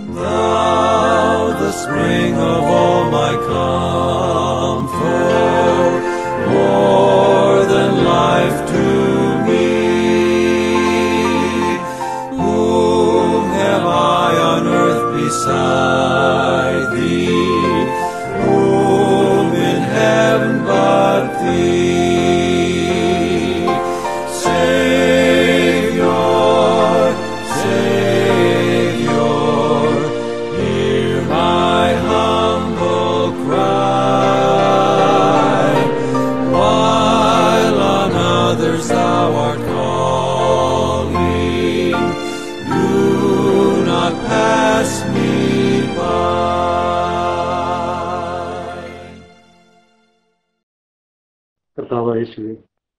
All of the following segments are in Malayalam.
Thou, the spring of all my comfort, more than life to me. Whom have I on earth beside thee? Whom in heaven but thee? Savior, Savior, hear my humble cry. While on others thou art calling, do not pass me by. കർത്താവായ യേശുവേ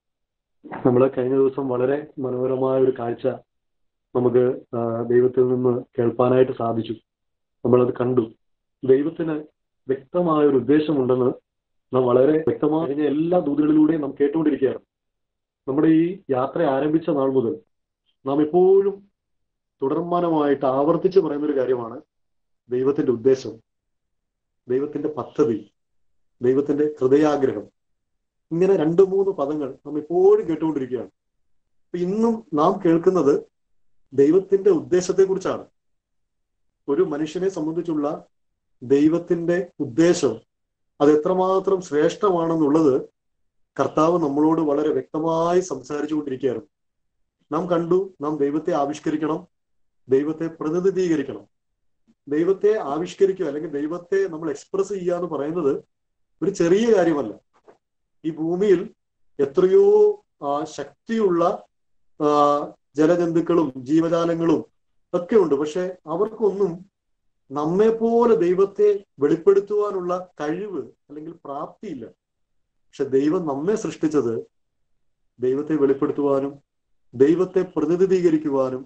നമ്മൾ കഴിഞ്ഞ ദിവസം വളരെ മനോഹരമായ ഒരു കാഴ്ച നമുക്ക് ആ, ദൈവത്തിൽ നിന്ന് കേൾപ്പാനായിട്ട് സാധിച്ചു നമ്മളത് കണ്ടു ദൈവത്തിന് വ്യക്തമായ ഒരു ഉദ്ദേശമുണ്ടെന്ന് നാം വളരെ വ്യക്തമായ കഴിഞ്ഞ എല്ലാ ദൂതുകളിലൂടെയും നാം കേട്ടുകൊണ്ടിരിക്കുകയാണ് നമ്മുടെ ഈ യാത്ര ആരംഭിച്ച നാൾ മുതൽ നാം എപ്പോഴും തുടർമാനമായിട്ട് ആവർത്തിച്ച് പറയുന്ന ഒരു കാര്യമാണ് ദൈവത്തിന്റെ ഉദ്ദേശം ദൈവത്തിന്റെ പദ്ധതി ദൈവത്തിന്റെ ഹൃദയാഗ്രഹം ഇങ്ങനെ രണ്ട് മൂന്ന് പദങ്ങൾ നാം എപ്പോഴും കേട്ടുകൊണ്ടിരിക്കുകയാണ് അപ്പൊ ഇന്നും നാം കേൾക്കുന്നത് ദൈവത്തിന്റെ ഉദ്ദേശത്തെ കുറിച്ചാണ് ഒരു മനുഷ്യനെ സംബന്ധിച്ചുള്ള ദൈവത്തിന്റെ ഉദ്ദേശം അത് എത്രമാത്രം ശ്രേഷ്ഠമാണെന്നുള്ളത് കർത്താവ് നമ്മളോട് വളരെ വ്യക്തമായി സംസാരിച്ചു കൊണ്ടിരിക്കുകയാണ് നാം കണ്ടു നാം ദൈവത്തെ ആവിഷ്കരിക്കണം ദൈവത്തെ പ്രതിനിധീകരിക്കണം ദൈവത്തെ ആവിഷ്കരിക്കുക അല്ലെങ്കിൽ ദൈവത്തെ നമ്മൾ എക്സ്പ്രസ് ചെയ്യുക എന്ന് പറയുന്നത് ഒരു ചെറിയ കാര്യമല്ല ഈ ഭൂമിയിൽ എത്രയോ ആ, ശക്തിയുള്ള ആ, ജലജന്തുക്കളും ജീവജാലങ്ങളും ഒക്കെ ഉണ്ട് പക്ഷെ അവർക്കൊന്നും നമ്മെ പോലെ ദൈവത്തെ വെളിപ്പെടുത്തുവാനുള്ള കഴിവ് അല്ലെങ്കിൽ പ്രാപ്തിയില്ല പക്ഷെ ദൈവം നമ്മെ സൃഷ്ടിച്ചത് ദൈവത്തെ വെളിപ്പെടുത്തുവാനും ദൈവത്തെ പ്രതിനിധീകരിക്കുവാനും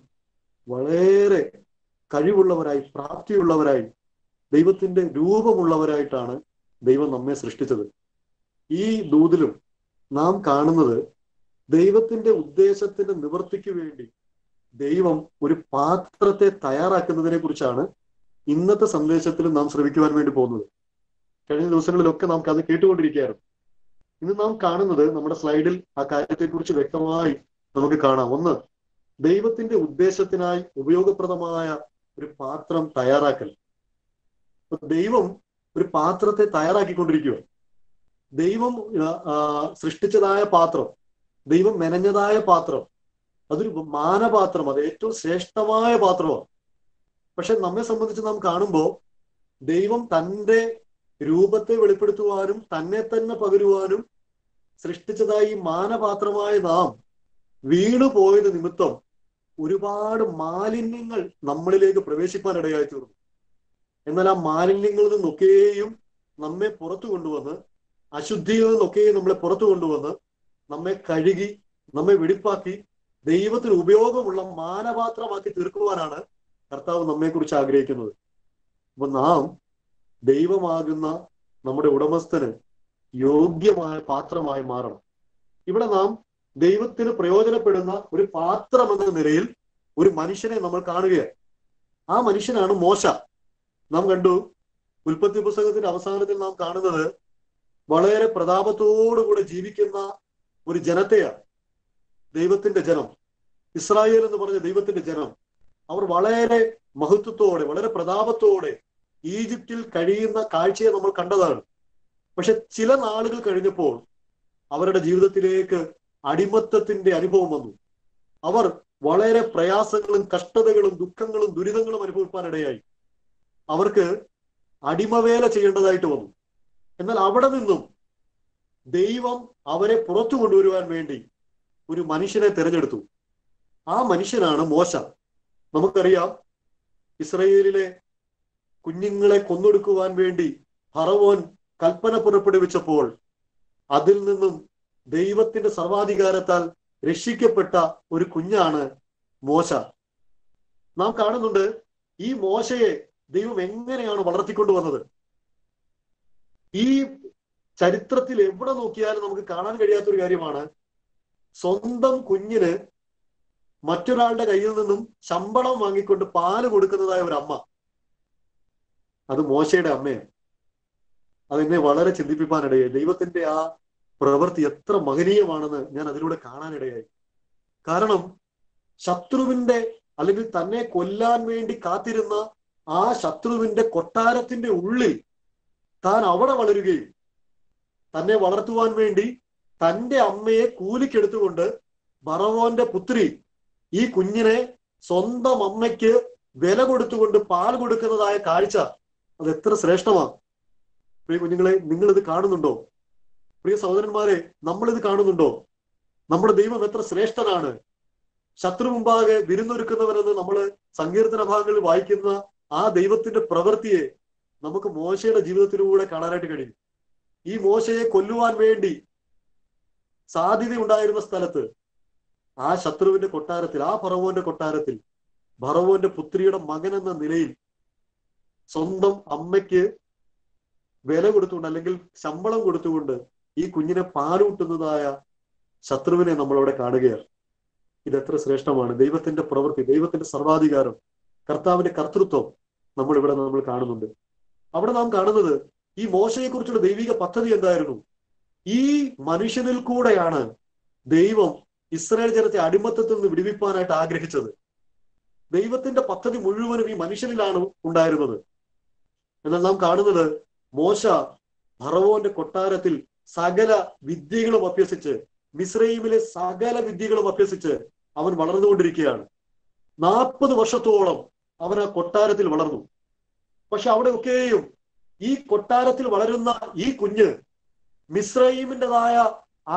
വളരെ കഴിവുള്ളവരായി പ്രാപ്തിയുള്ളവരായി ദൈവത്തിന്റെ രൂപമുള്ളവരായിട്ടാണ് ദൈവം നമ്മെ സൃഷ്ടിച്ചത് ഈ ദൂതിലും നാം കാണുന്നത് ദൈവത്തിന്റെ ഉദ്ദേശത്തിന്റെ നിവൃത്തിക്ക് വേണ്ടി ദൈവം ഒരു പാത്രത്തെ തയ്യാറാക്കുന്നതിനെ കുറിച്ചാണ് ഇന്നത്തെ സന്ദേശത്തിൽ നാം ശ്രമിക്കുവാൻ വേണ്ടി പോകുന്നത് കഴിഞ്ഞ ദിവസങ്ങളിലൊക്കെ നമുക്ക് അത് കേട്ടുകൊണ്ടിരിക്കുകയായിരുന്നു ഇന്ന് നാം കാണുന്നത് നമ്മുടെ സ്ലൈഡിൽ ആ കാര്യത്തെക്കുറിച്ച് വ്യക്തമായി നമുക്ക് കാണാം ഒന്ന് ദൈവത്തിന്റെ ഉദ്ദേശത്തിനായി ഉപയോഗപ്രദമായ ഒരു പാത്രം തയ്യാറാക്കൽ അപ്പൊ ദൈവം ഒരു പാത്രത്തെ തയ്യാറാക്കിക്കൊണ്ടിരിക്കുക ദൈവം ആ, ആ, സൃഷ്ടിച്ചതായ പാത്രം ദൈവം മെനഞ്ഞതായ പാത്രം അതൊരു മാനപാത്രം അത് ഏറ്റവും ശ്രേഷ്ഠമായ പാത്രമാണ് പക്ഷെ നമ്മെ സംബന്ധിച്ച് നാം കാണുമ്പോൾ ദൈവം തന്റെ രൂപത്തെ വെളിപ്പെടുത്തുവാനും തന്നെ തന്നെ പകരുവാനും സൃഷ്ടിച്ചതായി ഈ മാനപാത്രമായ നാം വീണു പോയത് നിമിത്തം ഒരുപാട് മാലിന്യങ്ങൾ നമ്മളിലേക്ക് പ്രവേശിപ്പാൻ ഇടയായി തീർന്നു എന്നാൽ ആ മാലിന്യങ്ങളിൽ നിന്നൊക്കെയും നമ്മെ പുറത്തു കൊണ്ടുവന്ന് അശുദ്ധിയിൽ നിന്നൊക്കെയും നമ്മളെ പുറത്തു കൊണ്ടുവന്ന് നമ്മെ കഴുകി നമ്മെ വെടിപ്പാക്കി ദൈവത്തിന് ഉപയോഗമുള്ള മാനപാത്രമാക്കി തീർക്കുവാനാണ് കർത്താവ് നമ്മെക്കുറിച്ച് ആഗ്രഹിക്കുന്നത് അപ്പൊ നാം ദൈവമാകുന്ന നമ്മുടെ ഉടമസ്ഥന് യോഗ്യമായ പാത്രമായി മാറണം ഇവിടെ നാം ദൈവത്തിന് പ്രയോജനപ്പെടുന്ന ഒരു പാത്രം എന്ന നിലയിൽ ഒരു മനുഷ്യനെ നമ്മൾ കാണുകയാണ് ആ മനുഷ്യനാണ് മോശ നാം കണ്ടു ഉൽപ്പത്തി പുസ്തകത്തിന്റെ അവസാനത്തിൽ നാം കാണുന്നത് വളരെ പ്രതാപത്തോടുകൂടെ ജീവിക്കുന്ന ഒരു ജനത്തെയാണ് ദൈവത്തിന്റെ ജനം ഇസ്രായേൽ എന്ന് പറഞ്ഞ ദൈവത്തിന്റെ ജനം അവർ വളരെ മഹത്വത്തോടെ വളരെ പ്രതാപത്തോടെ ഈജിപ്തിൽ കഴിയുന്ന കാഴ്ചയെ നമ്മൾ കണ്ടതാണ് പക്ഷെ ചില നാളുകൾ കഴിഞ്ഞപ്പോൾ അവരുടെ ജീവിതത്തിലേക്ക് അടിമത്തത്തിന്റെ അനുഭവം വന്നു അവർ വളരെ പ്രയാസങ്ങളും കഷ്ടതകളും ദുഃഖങ്ങളും ദുരിതങ്ങളും അനുഭവിക്കാനിടയായി അവർക്ക് അടിമവേല ചെയ്യേണ്ടതായിട്ട് വന്നു എന്നാൽ അവിടെ നിന്നും ദൈവം അവരെ പുറത്തു കൊണ്ടുവരുവാൻ വേണ്ടി ഒരു മനുഷ്യനെ തിരഞ്ഞെടുത്തു ആ മനുഷ്യനാണ് മോശ നമുക്കറിയാം ഇസ്രയേലിലെ കുഞ്ഞുങ്ങളെ കൊന്നൊടുക്കുവാൻ വേണ്ടി ഫറവോൻ കൽപ്പന പുറപ്പെടുവിച്ചപ്പോൾ അതിൽ നിന്നും ദൈവത്തിന്റെ സർവാധികാരത്താൽ രക്ഷിക്കപ്പെട്ട ഒരു കുഞ്ഞാണ് മോശ നാം കാണുന്നുണ്ട് ഈ മോശയെ ദൈവം എങ്ങനെയാണ് വളർത്തിക്കൊണ്ടുവന്നത് ഈ ചരിത്രത്തിൽ എവിടെ നോക്കിയാലും നമുക്ക് കാണാൻ കഴിയാത്ത ഒരു കാര്യമാണ് സ്വന്തം കുഞ്ഞിന് മറ്റൊരാളുടെ കയ്യിൽ നിന്നും ശമ്പളം വാങ്ങിക്കൊണ്ട് പാല് കൊടുക്കുന്നതായ ഒരു അമ്മ അത് മോശയുടെ അമ്മയാണ് അതെന്നെ വളരെ ചിന്തിപ്പിക്കാനിടയായി ദൈവത്തിന്റെ ആ പ്രവൃത്തി എത്ര മഹനീയമാണെന്ന് ഞാൻ അതിലൂടെ കാണാനിടയായി കാരണം ശത്രുവിന്റെ അല്ലെങ്കിൽ തന്നെ കൊല്ലാൻ വേണ്ടി കാത്തിരുന്ന ആ ശത്രുവിന്റെ കൊട്ടാരത്തിന്റെ ഉള്ളിൽ താൻ അവിടെ വളരുകയും തന്നെ വളർത്തുവാൻ വേണ്ടി തന്റെ അമ്മയെ കൂലിക്കെടുത്തുകൊണ്ട് ബറവോന്റെ പുത്രി ഈ കുഞ്ഞിനെ സ്വന്തം അമ്മയ്ക്ക് വില കൊടുത്തുകൊണ്ട് പാൽ കൊടുക്കുന്നതായ കാഴ്ച അത് എത്ര ശ്രേഷ്ഠമാണ് പ്രിയ കുഞ്ഞുങ്ങളെ നിങ്ങൾ ഇത് കാണുന്നുണ്ടോ പ്രിയ സഹോദരന്മാരെ നമ്മൾ ഇത് കാണുന്നുണ്ടോ നമ്മുടെ ദൈവം എത്ര ശ്രേഷ്ഠനാണ് ശത്രു മുമ്പാകെ വിരുന്നൊരുക്കുന്നവരെന്ന് നമ്മൾ സങ്കീർത്തന ഭാഗങ്ങളിൽ വായിക്കുന്ന ആ ദൈവത്തിന്റെ പ്രവൃത്തിയെ നമുക്ക് മോശയുടെ ജീവിതത്തിലൂടെ കാണാനായിട്ട് കഴിയും ഈ മോശയെ കൊല്ലുവാൻ വേണ്ടി സാധ്യതയുണ്ടായിരുന്ന സ്ഥലത്ത് ആ ശത്രുവിന്റെ കൊട്ടാരത്തിൽ ആ ഫറവോന്റെ കൊട്ടാരത്തിൽ ഭറവോന്റെ പുത്രിയുടെ മകൻ എന്ന നിലയിൽ സ്വന്തം അമ്മയ്ക്ക് വില കൊടുത്തുകൊണ്ട് അല്ലെങ്കിൽ ശമ്പളം കൊടുത്തുകൊണ്ട് ഈ കുഞ്ഞിനെ പാലൂട്ടുന്നതായ ശത്രുവിനെ നമ്മളവിടെ കാണുകയാണ് ഇതെത്ര ശ്രേഷ്ഠമാണ് ദൈവത്തിന്റെ പ്രവൃത്തി ദൈവത്തിന്റെ സർവാധികാരം കർത്താവിന്റെ കർത്തൃത്വം നമ്മൾ ഇവിടെ നമ്മൾ കാണുന്നുണ്ട് അവിടെ നാം കാണുന്നത് ഈ മോശയെ കുറിച്ചുള്ള ദൈവിക പദ്ധതി എന്തായിരുന്നു ഈ മനുഷ്യനിൽ കൂടെയാണ് ദൈവം ഇസ്രായേൽ ജനത്തെ അടിമത്തത്തിൽ നിന്ന് വിടുവിപ്പാനായിട്ട് ആഗ്രഹിച്ചത് ദൈവത്തിന്റെ പദ്ധതി മുഴുവനും ഈ മനുഷ്യനിലാണ് ഉണ്ടായിരുന്നത് എന്നാൽ നാം കാണുന്നത് മോശ ഭറവോന്റെ കൊട്ടാരത്തിൽ സകല വിദ്യകളും അഭ്യസിച്ച് മിസ്രൈമിലെ സകല വിദ്യകളും അഭ്യസിച്ച് അവൻ വളർന്നുകൊണ്ടിരിക്കുകയാണ് നാൽപ്പത് വർഷത്തോളം അവൻ ആ കൊട്ടാരത്തിൽ വളർന്നു പക്ഷെ അവിടെ ഒക്കെയും ഈ കൊട്ടാരത്തിൽ വളരുന്ന ഈ കുഞ്ഞ് മിസ്രൈമിൻ്റെതായ ആ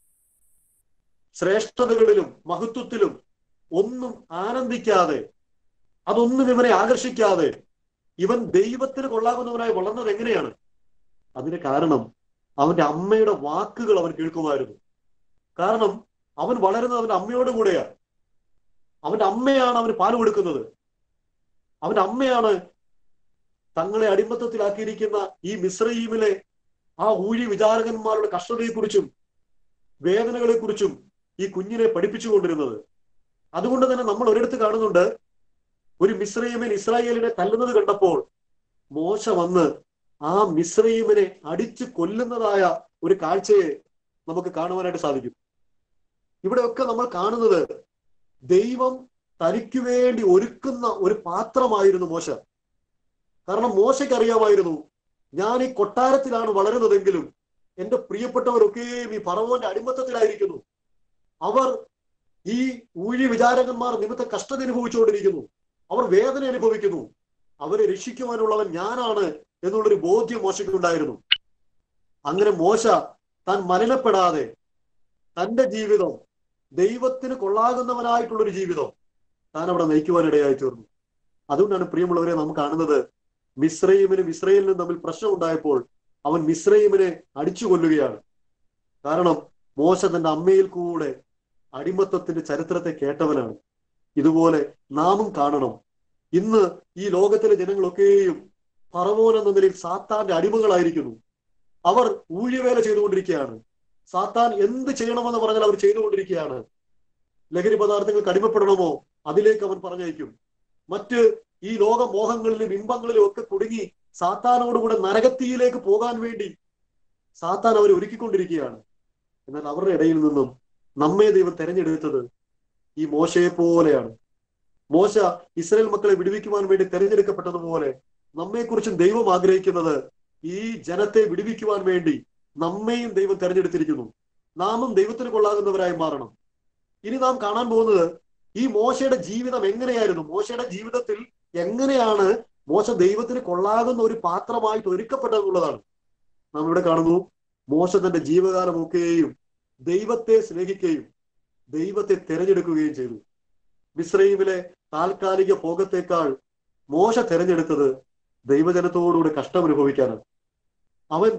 ശ്രേഷ്ഠതകളിലും മഹത്വത്തിലും ഒന്നും ആനന്ദിക്കാതെ അതൊന്നും ഇവനെ ആകർഷിക്കാതെ ഇവൻ ദൈവത്തിന് കൊള്ളാകുന്നവനായി വളർന്നത് എങ്ങനെയാണ് അതിന് കാരണം അവന്റെ അമ്മയുടെ വാക്കുകൾ അവൻ കേൾക്കുമായിരുന്നു കാരണം അവൻ വളരുന്നത് അവന്റെ അമ്മയോട് കൂടെയാണ് അവന്റെ അമ്മയാണ് അവന് പാല് കൊടുക്കുന്നത് അവന്റെ അമ്മയാണ് തങ്ങളെ അടിമത്തത്തിലാക്കിയിരിക്കുന്ന ഈ മിശ്രയീമിലെ ആ ഊഴി വിചാരകന്മാരുടെ കഷ്ടതയെക്കുറിച്ചും വേദനകളെക്കുറിച്ചും ഈ കുഞ്ഞിനെ പഠിപ്പിച്ചുകൊണ്ടിരുന്നത് അതുകൊണ്ട് തന്നെ നമ്മൾ ഒരിടത്ത് കാണുന്നുണ്ട് ഒരു മിശ്രയീമൻ ഇസ്രായേലിനെ തല്ലുന്നത് കണ്ടപ്പോൾ മോശ വന്ന് ആ മിശ്രയീമിനെ അടിച്ചു കൊല്ലുന്നതായ ഒരു കാഴ്ചയെ നമുക്ക് കാണുവാനായിട്ട് സാധിക്കും ഇവിടെയൊക്കെ നമ്മൾ കാണുന്നത് ദൈവം തനിക്ക് വേണ്ടി ഒരുക്കുന്ന ഒരു പാത്രമായിരുന്നു മോശ കാരണം മോശയ്ക്ക് അറിയാമായിരുന്നു ഞാൻ ഈ കൊട്ടാരത്തിലാണ് വളരുന്നതെങ്കിലും എന്റെ പ്രിയപ്പെട്ടവരൊക്കെയും ഈ പറവോന്റെ അടിമത്തത്തിലായിരിക്കുന്നു അവർ ഈ ഊഴി വിചാരകന്മാർ നിമിത്തം കഷ്ടത അനുഭവിച്ചുകൊണ്ടിരിക്കുന്നു അവർ വേദന അനുഭവിക്കുന്നു അവരെ രക്ഷിക്കുവാനുള്ളവൻ ഞാനാണ് എന്നുള്ളൊരു ബോധ്യം മോശയ്ക്കുണ്ടായിരുന്നു അങ്ങനെ മോശ താൻ മലിനപ്പെടാതെ തന്റെ ജീവിതം ദൈവത്തിന് കൊള്ളാകുന്നവനായിട്ടുള്ളൊരു ജീവിതം താൻ അവിടെ നയിക്കുവാനിടയായി തീർന്നു അതുകൊണ്ടാണ് പ്രിയമുള്ളവരെ നാം കാണുന്നത് മിശ്രൈമിനും ഇസ്രയേലിനും തമ്മിൽ പ്രശ്നം ഉണ്ടായപ്പോൾ അവൻ മിശ്രൈമിനെ അടിച്ചു കൊല്ലുകയാണ് കാരണം മോശ തന്റെ അമ്മയിൽ കൂടെ അടിമത്തത്തിന്റെ ചരിത്രത്തെ കേട്ടവനാണ് ഇതുപോലെ നാമും കാണണം ഇന്ന് ഈ ലോകത്തിലെ ജനങ്ങളൊക്കെയും പറവോൻ എന്ന നിലയിൽ സാത്താന്റെ അടിമകളായിരിക്കുന്നു അവർ ഊഴിയവേല ചെയ്തുകൊണ്ടിരിക്കുകയാണ് സാത്താൻ എന്ത് ചെയ്യണമെന്ന് പറഞ്ഞാൽ അവർ ചെയ്തുകൊണ്ടിരിക്കുകയാണ് ലഹരി പദാർത്ഥങ്ങൾക്ക് അടിമപ്പെടണമോ അതിലേക്ക് അവൻ പറഞ്ഞയക്കും മറ്റ് ഈ ലോക മോഹങ്ങളിലും ഇമ്പങ്ങളിലും ഒക്കെ കുടുങ്ങി സാത്താനോടുകൂടെ നരകത്തിയിലേക്ക് പോകാൻ വേണ്ടി സാത്താൻ അവർ ഒരുക്കിക്കൊണ്ടിരിക്കുകയാണ് എന്നാൽ അവരുടെ ഇടയിൽ നിന്നും നമ്മെ ദൈവം തെരഞ്ഞെടുത്തത് ഈ മോശയെ പോലെയാണ് മോശ ഇസ്രായേൽ മക്കളെ വിടുവിക്കുവാൻ വേണ്ടി തെരഞ്ഞെടുക്കപ്പെട്ടതുപോലെ നമ്മെക്കുറിച്ചും ദൈവം ആഗ്രഹിക്കുന്നത് ഈ ജനത്തെ വിടുവിക്കുവാൻ വേണ്ടി നമ്മെയും ദൈവം തെരഞ്ഞെടുത്തിരിക്കുന്നു നാമും ദൈവത്തിന് കൊള്ളാകുന്നവരായി മാറണം ഇനി നാം കാണാൻ പോകുന്നത് ഈ മോശയുടെ ജീവിതം എങ്ങനെയായിരുന്നു മോശയുടെ ജീവിതത്തിൽ എങ്ങനെയാണ് മോശ ദൈവത്തിന് കൊള്ളാകുന്ന ഒരു പാത്രമായിട്ട് ഒരുക്കപ്പെട്ടതെന്നുള്ളതാണ് നാം ഇവിടെ കാണുന്നു മോശ തന്റെ ജീവകാലമൊക്കെയും ദൈവത്തെ സ്നേഹിക്കുകയും ദൈവത്തെ തിരഞ്ഞെടുക്കുകയും ചെയ്തു മിശ്രൈമിലെ താൽക്കാലിക ഭോഗത്തേക്കാൾ മോശ തിരഞ്ഞെടുത്തത് ദൈവജനത്തോടുകൂടി കഷ്ടം അനുഭവിക്കാനാണ് അവൻ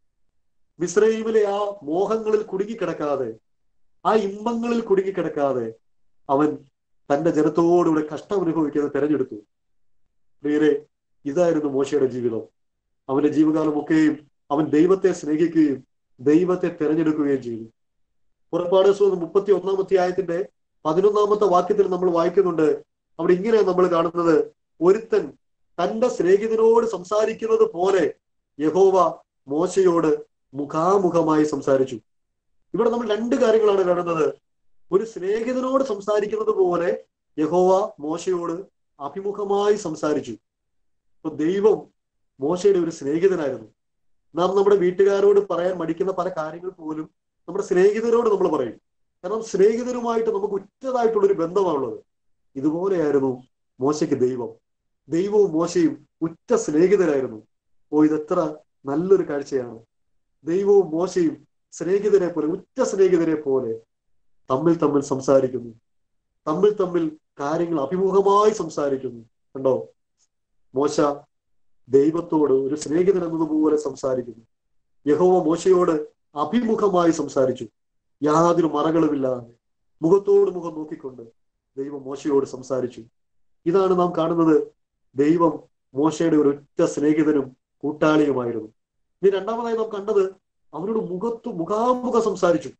മിശ്രൈമിലെ ആ മോഹങ്ങളിൽ കുടുങ്ങിക്കിടക്കാതെ ആ ഇമ്പങ്ങളിൽ കുടുങ്ങിക്കിടക്കാതെ അവൻ തന്റെ ജനത്തോടുകൂടെ കഷ്ടം അനുഭവിക്കുന്നത് തെരഞ്ഞെടുത്തു പ്രിയരെ ഇതായിരുന്നു മോശയുടെ ജീവിതം അവന്റെ ജീവകാലമൊക്കെയും അവൻ ദൈവത്തെ സ്നേഹിക്കുകയും ദൈവത്തെ തിരഞ്ഞെടുക്കുകയും ചെയ്തു പുറപ്പാട് സുഖം മുപ്പത്തി ഒന്നാമത്തെ ആയത്തിന്റെ പതിനൊന്നാമത്തെ വാക്യത്തിൽ നമ്മൾ വായിക്കുന്നുണ്ട് അവിടെ ഇങ്ങനെ നമ്മൾ കാണുന്നത് ഒരുത്തൻ തന്റെ സ്നേഹിതനോട് സംസാരിക്കുന്നത് പോലെ യഹോവ മോശയോട് മുഖാമുഖമായി സംസാരിച്ചു ഇവിടെ നമ്മൾ രണ്ട് കാര്യങ്ങളാണ് കാണുന്നത് ഒരു സ്നേഹിതനോട് സംസാരിക്കുന്നത് പോലെ യഹോവ മോശയോട് അഭിമുഖമായി സംസാരിച്ചു അപ്പൊ ദൈവം മോശയുടെ ഒരു സ്നേഹിതനായിരുന്നു നാം നമ്മുടെ വീട്ടുകാരോട് പറയാൻ മടിക്കുന്ന പല കാര്യങ്ങൾ പോലും നമ്മുടെ സ്നേഹിതരോട് നമ്മൾ പറയും കാരണം സ്നേഹിതരുമായിട്ട് നമുക്ക് ഉറ്റതായിട്ടുള്ള ഒരു ബന്ധമാണുള്ളത് ഇതുപോലെയായിരുന്നു മോശയ്ക്ക് ദൈവം ദൈവവും മോശയും ഉറ്റ സ്നേഹിതരായിരുന്നു ഓ ഇതെത്ര നല്ലൊരു കാഴ്ചയാണ് ദൈവവും മോശയും സ്നേഹിതരെ പോലെ ഉറ്റ സ്നേഹിതരെ പോലെ തമ്മിൽ തമ്മിൽ സംസാരിക്കുന്നു തമ്മിൽ തമ്മിൽ കാര്യങ്ങൾ അഭിമുഖമായി സംസാരിക്കുന്നു കണ്ടോ മോശ ദൈവത്തോട് ഒരു സ്നേഹിതൻ എന്നതുപോലെ സംസാരിക്കുന്നു യഹോവ മോശയോട് അഭിമുഖമായി സംസാരിച്ചു യാതൊരു മറകളുമില്ലാതെ മുഖത്തോട് മുഖം നോക്കിക്കൊണ്ട് ദൈവം മോശയോട് സംസാരിച്ചു ഇതാണ് നാം കാണുന്നത് ദൈവം മോശയുടെ ഒരു ഒറ്റ സ്നേഹിതനും കൂട്ടാളിയുമായിരുന്നു ഇനി രണ്ടാമതായി നാം കണ്ടത് അവനോട് മുഖത്തു മുഖാമുഖം സംസാരിച്ചു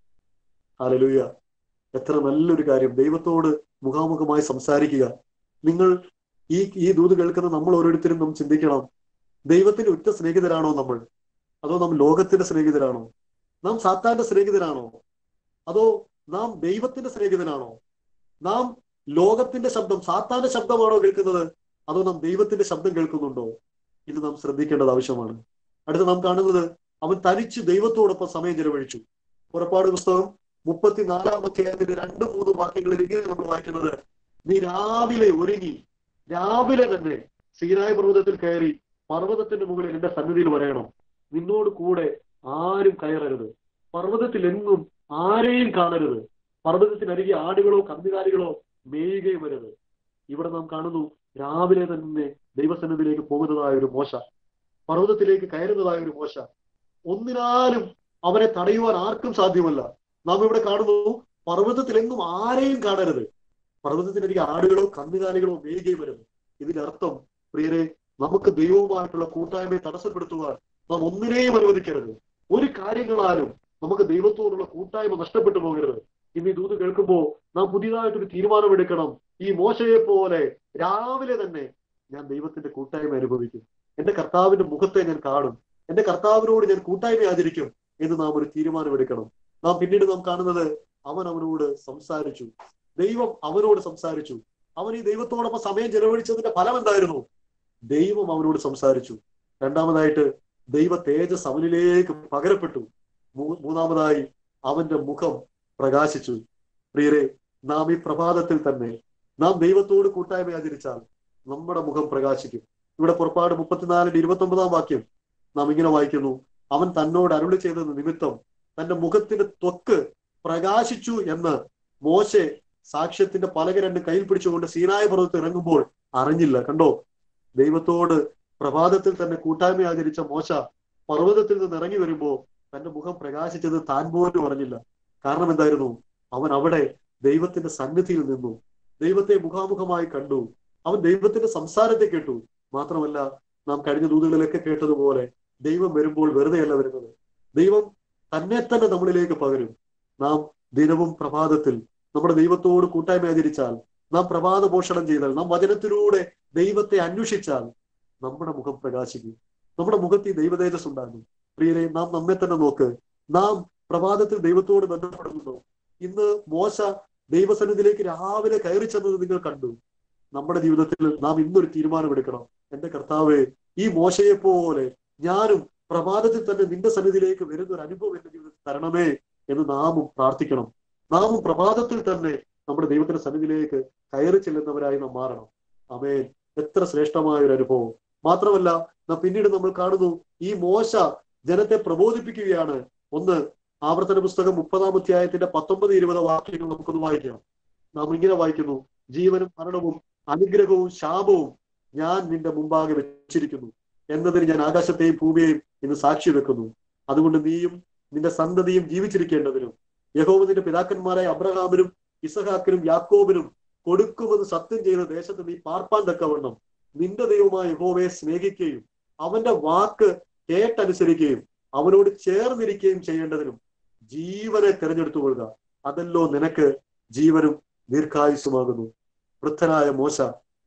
ഹാലലൂയ എത്ര നല്ലൊരു കാര്യം ദൈവത്തോട് മുഖാമുഖമായി സംസാരിക്കുക നിങ്ങൾ ഈ ഈ ദൂത് കേൾക്കുന്ന നമ്മൾ ഓരോരുത്തരും നാം ചിന്തിക്കണം ദൈവത്തിന്റെ ഉറ്റ സ്നേഹിതരാണോ നമ്മൾ അതോ നാം ലോകത്തിന്റെ സ്നേഹിതരാണോ നാം സാത്താന്റെ സ്നേഹിതരാണോ അതോ നാം ദൈവത്തിന്റെ സ്നേഹിതനാണോ നാം ലോകത്തിന്റെ ശബ്ദം സാത്താന്റെ ശബ്ദമാണോ കേൾക്കുന്നത് അതോ നാം ദൈവത്തിന്റെ ശബ്ദം കേൾക്കുന്നുണ്ടോ ഇത് നാം ശ്രദ്ധിക്കേണ്ടത് ആവശ്യമാണ് അടുത്ത് നാം കാണുന്നത് അവൻ തനിച്ച് ദൈവത്തോടൊപ്പം സമയം ചെലവഴിച്ചു പുറപ്പാട് പുസ്തകം മുപ്പത്തിനാലാം അധ്യായത്തിന്റെ രണ്ട് മൂന്ന് വാക്യങ്ങളിൽ ഇങ്ങനെ നമ്മൾ വായിക്കുന്നത് നീ രാവിലെ ഒരുങ്ങി രാവിലെ തന്നെ സീനായ പർവ്വതത്തിൽ കയറി പർവ്വതത്തിന്റെ മുകളിൽ എന്റെ സന്നിധിയിൽ വരയണം നിന്നോട് കൂടെ ആരും കയറരുത് പർവ്വതത്തിൽ എങ്ങും ആരെയും കാണരുത് പർവ്വതത്തിനരികെ ആടുകളോ കന്നുകാലികളോ മേയുകയും വരരുത് ഇവിടെ നാം കാണുന്നു രാവിലെ തന്നെ ദൈവസന്നിധിയിലേക്ക് പോകുന്നതായ ഒരു മോശ പർവ്വതത്തിലേക്ക് കയറുന്നതായ ഒരു മോശ ഒന്നിനാലും അവനെ തടയുവാൻ ആർക്കും സാധ്യമല്ല നാം ഇവിടെ കാണുന്നു പർവ്വതത്തിലെങ്ങും ആരെയും കാണരുത് പർവ്വതത്തിനരികെ ആടുകളോ കന്നുകാലികളോ മേയുകയും വരുന്നു ഇതിന്റെ അർത്ഥം പ്രിയരെ നമുക്ക് ദൈവവുമായിട്ടുള്ള കൂട്ടായ്മയെ തടസ്സപ്പെടുത്തുവാൻ നാം ഒന്നിനെയും അനുവദിക്കരുത് ഒരു കാര്യങ്ങളാലും നമുക്ക് ദൈവത്തോടുള്ള കൂട്ടായ്മ നഷ്ടപ്പെട്ടു പോകരുത് ഇന്ന് ഈ ദൂത് കേൾക്കുമ്പോൾ നാം പുതിയതായിട്ടൊരു തീരുമാനമെടുക്കണം ഈ മോശയെ പോലെ രാവിലെ തന്നെ ഞാൻ ദൈവത്തിന്റെ കൂട്ടായ്മ അനുഭവിക്കും എന്റെ കർത്താവിന്റെ മുഖത്തെ ഞാൻ കാണും എന്റെ കർത്താവിനോട് ഞാൻ കൂട്ടായ്മ ആചരിക്കും എന്ന് നാം ഒരു തീരുമാനമെടുക്കണം നാം പിന്നീട് നാം കാണുന്നത് അവൻ അവനോട് സംസാരിച്ചു ദൈവം അവനോട് സംസാരിച്ചു അവൻ ഈ ദൈവത്തോടൊപ്പം സമയം ചെലവഴിച്ചതിന്റെ ഫലം എന്തായിരുന്നു ദൈവം അവനോട് സംസാരിച്ചു രണ്ടാമതായിട്ട് ദൈവ തേജസ് അവനിലേക്ക് പകരപ്പെട്ടു മൂ- മൂന്നാമതായി അവന്റെ മുഖം പ്രകാശിച്ചു പ്രിയരെ നാം ഈ പ്രഭാതത്തിൽ തന്നെ നാം ദൈവത്തോട് കൂട്ടായ്മ ആചരിച്ചാൽ നമ്മുടെ മുഖം പ്രകാശിക്കും ഇവിടെ പുറപ്പാട് മുപ്പത്തിനാലിന്റെ ഇരുപത്തി ഒമ്പതാം വാക്യം നാം ഇങ്ങനെ വായിക്കുന്നു അവൻ തന്നോട് അരുളി ചെയ്തത് നിമിത്തം തന്റെ മുഖത്തിന്റെ ത്വക്ക് പ്രകാശിച്ചു എന്ന് മോശെ സാക്ഷ്യത്തിന്റെ പലക രണ്ട് കയ്യിൽ പിടിച്ചുകൊണ്ട് സീനായ പർവ്വതത്തിൽ ഇറങ്ങുമ്പോൾ അറിഞ്ഞില്ല കണ്ടോ ദൈവത്തോട് പ്രഭാതത്തിൽ തന്നെ കൂട്ടായ്മ ആചരിച്ച മോശ പർവ്വതത്തിൽ നിന്ന് ഇറങ്ങി വരുമ്പോ തന്റെ മുഖം പ്രകാശിച്ചത് താൻ പോലും അറിഞ്ഞില്ല കാരണം എന്തായിരുന്നു അവൻ അവിടെ ദൈവത്തിന്റെ സന്നിധിയിൽ നിന്നു ദൈവത്തെ മുഖാമുഖമായി കണ്ടു അവൻ ദൈവത്തിന്റെ സംസാരത്തെ കേട്ടു മാത്രമല്ല നാം കഴിഞ്ഞ ദൂതുകളിലൊക്കെ കേട്ടതുപോലെ ദൈവം വരുമ്പോൾ വെറുതെയല്ല വരുന്നത് ദൈവം തന്നെ തന്നെ നമ്മളിലേക്ക് പകരും നാം ദിനവും പ്രഭാതത്തിൽ നമ്മുടെ ദൈവത്തോട് കൂട്ടായ്മ ആചരിച്ചാൽ നാം പ്രഭാത പോഷണം ചെയ്താൽ നാം വചനത്തിലൂടെ ദൈവത്തെ അന്വേഷിച്ചാൽ നമ്മുടെ മുഖം പ്രകാശിക്കും നമ്മുടെ മുഖത്ത് ഈ ദൈവതേജസ് ഉണ്ടാകും പ്രിയരെ നാം നമ്മെ തന്നെ നോക്ക് നാം പ്രഭാതത്തിൽ ദൈവത്തോട് ബന്ധപ്പെടുന്നുണ്ടോ ഇന്ന് മോശ ദൈവസന്നിധിയിലേക്ക് രാവിലെ കയറി ചെന്നത് നിങ്ങൾ കണ്ടു നമ്മുടെ ജീവിതത്തിൽ നാം ഇന്നൊരു തീരുമാനമെടുക്കണം എന്റെ കർത്താവെ ഈ മോശയെ പോലെ ഞാനും പ്രഭാതത്തിൽ തന്നെ നിന്റെ സന്നിധിയിലേക്ക് വരുന്ന ഒരു അനുഭവം എന്റെ ജീവിതത്തിൽ തരണമേ എന്ന് നാമും പ്രാർത്ഥിക്കണം നാമും പ്രഭാതത്തിൽ തന്നെ നമ്മുടെ ദൈവത്തിന്റെ സന്നിധിയിലേക്ക് കയറി ചെല്ലുന്നവരായി നാം മാറണം അമേൻ എത്ര ശ്രേഷ്ഠമായ ഒരു അനുഭവം മാത്രമല്ല നാം പിന്നീട് നമ്മൾ കാണുന്നു ഈ മോശ ജനത്തെ പ്രബോധിപ്പിക്കുകയാണ് ഒന്ന് ആവർത്തന പുസ്തകം മുപ്പതാം അധ്യായത്തിന്റെ പത്തൊമ്പത് ഇരുപത് വാക്യങ്ങൾ നമുക്കൊന്ന് വായിക്കാം നാം ഇങ്ങനെ വായിക്കുന്നു ജീവനും മരണവും അനുഗ്രഹവും ശാപവും ഞാൻ നിന്റെ മുമ്പാകെ വെച്ചിരിക്കുന്നു എന്നതിന് ഞാൻ ആകാശത്തെയും ഭൂമിയെയും ഇന്ന് സാക്ഷി വെക്കുന്നു അതുകൊണ്ട് നീയും നിന്റെ സന്തതിയും ജീവിച്ചിരിക്കേണ്ടതിനും യഹോവ നിന്റെ പിതാക്കന്മാരായ അബ്രഹാമിനും ഇസഹാക്കിനും യാക്കോബിനും കൊടുക്കുമെന്ന് സത്യം ചെയ്ത ദേശത്ത് നീ പാർപ്പാൻ തക്കവണ്ണം നിന്റെ ദൈവമായ യഹോവയെ സ്നേഹിക്കുകയും അവന്റെ വാക്ക് കേട്ടനുസരിക്കുകയും അവനോട് ചേർന്നിരിക്കുകയും ചെയ്യേണ്ടതിനും ജീവനെ തിരഞ്ഞെടുത്തു കൊള്ളുക അതല്ലോ നിനക്ക് ജീവനും ദീർഘായുസുമാകുന്നു വൃദ്ധനായ മോശ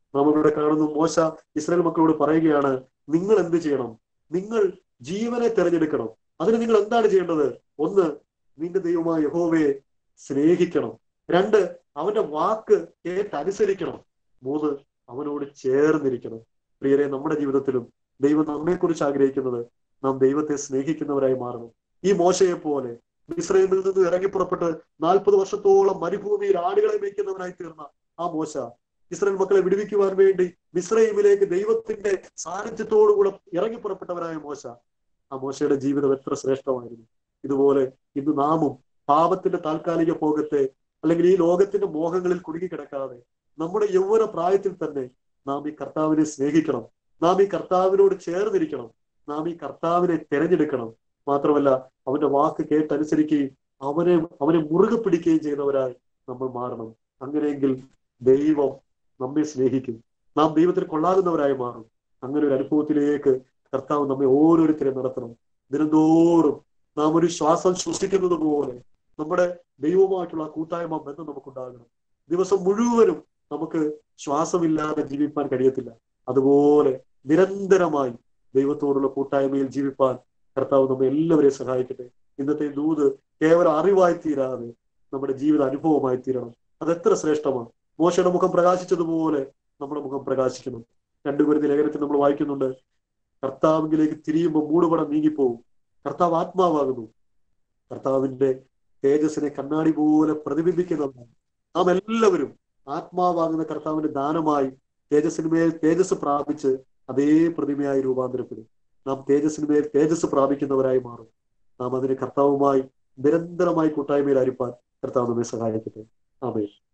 നാം ഇവിടെ കാണുന്നു മോശ ഇസ്രായേൽ മക്കളോട് പറയുകയാണ് നിങ്ങൾ എന്ത് ചെയ്യണം നിങ്ങൾ ജീവനെ തിരഞ്ഞെടുക്കണം അതിന് നിങ്ങൾ എന്താണ് ചെയ്യേണ്ടത് ഒന്ന് നിന്റെ ദൈവമായ യഹോവയെ സ്നേഹിക്കണം രണ്ട് അവന്റെ വാക്ക് കേട്ടനുസരിക്കണം മൂന്ന് അവനോട് ചേർന്നിരിക്കണം പ്രിയരെ നമ്മുടെ ജീവിതത്തിലും ദൈവം നമ്മെക്കുറിച്ച് ആഗ്രഹിക്കുന്നത് നാം ദൈവത്തെ സ്നേഹിക്കുന്നവരായി മാറണം ഈ മോശയെ പോലെ ഇസ്രയേലിൽ നിന്ന് ഇറങ്ങി പുറപ്പെട്ട് നാൽപ്പത് വർഷത്തോളം മരുഭൂമിയിൽ ആടുകളെ മേയ്ക്കുന്നവനായി തീർന്ന ആ മോശ ഇസ്രായേൽ മക്കളെ വിടുവിക്കുവാൻ വേണ്ടി മിസ്രൈമിലേക്ക് ദൈവത്തിന്റെ സാന്നിധ്യത്തോടുകൂടെ ഇറങ്ങി പുറപ്പെട്ടവനായ മോശ ആ മോശയുടെ ജീവിതം എത്ര ശ്രേഷ്ഠമായിരുന്നു ഇതുപോലെ ഇന്ന് നാമും പാപത്തിന്റെ താൽക്കാലിക ഭോഗത്തെ അല്ലെങ്കിൽ ഈ ലോകത്തിന്റെ മോഹങ്ങളിൽ കുടുങ്ങിക്കിടക്കാതെ നമ്മുടെ യൗവന പ്രായത്തിൽ തന്നെ നാം ഈ കർത്താവിനെ സ്നേഹിക്കണം നാം ഈ കർത്താവിനോട് ചേർന്നിരിക്കണം നാം ഈ കർത്താവിനെ തിരഞ്ഞെടുക്കണം മാത്രമല്ല അവന്റെ വാക്ക് കേട്ടനുസരിക്കുകയും അവനെ അവനെ മുറുകെ പിടിക്കുകയും ചെയ്യുന്നവരായി നമ്മൾ മാറണം അങ്ങനെയെങ്കിൽ ദൈവം നമ്മെ സ്നേഹിക്കും നാം ദൈവത്തിന് കൊള്ളാകുന്നവരായി മാറും അങ്ങനെ ഒരു അനുഭവത്തിലേക്ക് കർത്താവ് നമ്മെ ഓരോരുത്തരെ നടത്തണം ദിനംതോറും നാം ഒരു ശ്വാസം ശ്വസിക്കുന്നത് പോലെ നമ്മുടെ ദൈവവുമായിട്ടുള്ള കൂട്ടായ്മ ബന്ധം നമുക്കുണ്ടാകണം ദിവസം മുഴുവനും നമുക്ക് ശ്വാസമില്ലാതെ ജീവിപ്പാൻ കഴിയത്തില്ല അതുപോലെ നിരന്തരമായി ദൈവത്തോടുള്ള കൂട്ടായ്മയിൽ ജീവിപ്പാൻ കർത്താവ് നമ്മെ എല്ലാവരെയും സഹായിക്കട്ടെ ഇന്നത്തെ ദൂത് കേവലം അറിവായി തീരാതെ നമ്മുടെ ജീവിത അനുഭവമായി തീരണം അത് എത്ര ശ്രേഷ്ഠമാണ് മോശയുടെ മുഖം പ്രകാശിച്ചതുപോലെ നമ്മുടെ മുഖം പ്രകാശിക്കണം രണ്ടു കുരുന്ന ലേഖനത്തിൽ നമ്മൾ വായിക്കുന്നുണ്ട് കർത്താവിലേക്ക് തിരിയുമ്പോൾ മൂടുപടം നീങ്ങിപ്പോവും കർത്താവ് ആത്മാവാകുന്നു കർത്താവിന്റെ തേജസ്സിനെ കണ്ണാടി പോലെ പ്രതിബിംബിക്കുന്നതാണ് നാം എല്ലാവരും ആത്മാവാകുന്ന കർത്താവിന്റെ ദാനമായി തേജസ്സിനുമേൽ തേജസ് പ്രാപിച്ച് അതേ പ്രതിമയായി രൂപാന്തരപ്പെടും നാം തേജസ്സിനുമേൽ തേജസ് പ്രാപിക്കുന്നവരായി മാറും നാം അതിന് കർത്താവുമായി നിരന്തരമായി കൂട്ടായ്മയിൽ അരിപ്പാൻ കർത്താവ് നമ്മെ സഹായിക്കട്ടെ ആമേ